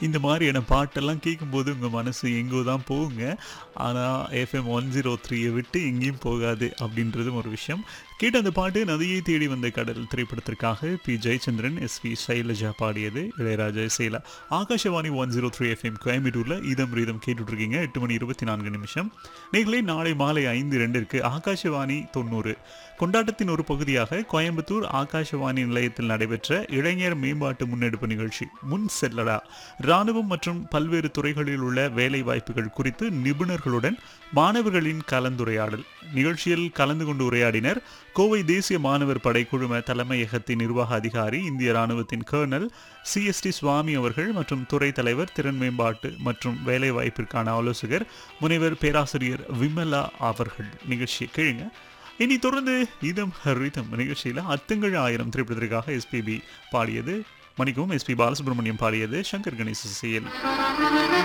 இந்த மாதிரியான பாட்டெல்லாம் கேட்கும்போது உங்கள் மனசு எங்கோ தான் போகுங்க ஆனால் எஃப்எம் ஒன் ஜீரோ த்ரீயை விட்டு எங்கேயும் போகாது அப்படின்றதும் ஒரு விஷயம் கேட்ட அந்த பாட்டு நதியை தேடி வந்த கடல் திரைப்படத்திற்காக P Jayachandran S P Sailaja பாடியது இளையராஜா இசையில் Akashvani one zero three FM கோயம்புத்தூரில் இதம் ரீதம் கேட்டுட்ருக்கீங்க எட்டு மணி இருபத்தி நான்கு நிமிஷம் நீங்களே நாளை மாலை ஐந்து ரெண்டிற்கு ஆகாஷவாணி தொண்ணூறு கொண்டாட்டத்தின் ஒரு பகுதியாக கோயம்புத்தூர் ஆகாஷவாணி நிலையத்தில் நடைபெற்ற இளைஞர் மேம்பாட்டு முன்னெடுப்பு நிகழ்ச்சி முன் செல்லடா இராணுவம் மற்றும் பல்வேறு துறைகளில் உள்ள வேலை வாய்ப்புகள் குறித்து நிபுணர்களுடன் மாணவர்களின் கலந்துரையாடல் நிகழ்ச்சியில் கலந்து கொண்டு உரையாடினர் கோவை தேசிய மாணவர் படைக்குழும தலைமையகத்தின் நிர்வாக அதிகாரி இந்திய ராணுவத்தின் கர்னல் சிஎஸ்டி சுவாமி அவர்கள் மற்றும் துறை தலைவர் திறன் மேம்பாட்டு மற்றும் வேலை வாய்ப்பிற்கான ஆலோசகர் முனைவர் பேராசிரியர் விமலா அவர்கள் நிகழ்ச்சியை கேளுங்க இனி தொடர்ந்து இதம் ஹரிதம் நிகழ்ச்சியில் அத்துங்கள் ஆயிரம் திரைப்படத்திற்காக எஸ்பிபி பாடியது மணிக்கும் எஸ்பி பாலசுப்ரமணியம் பாடியது சங்கர் கணேச இசையில்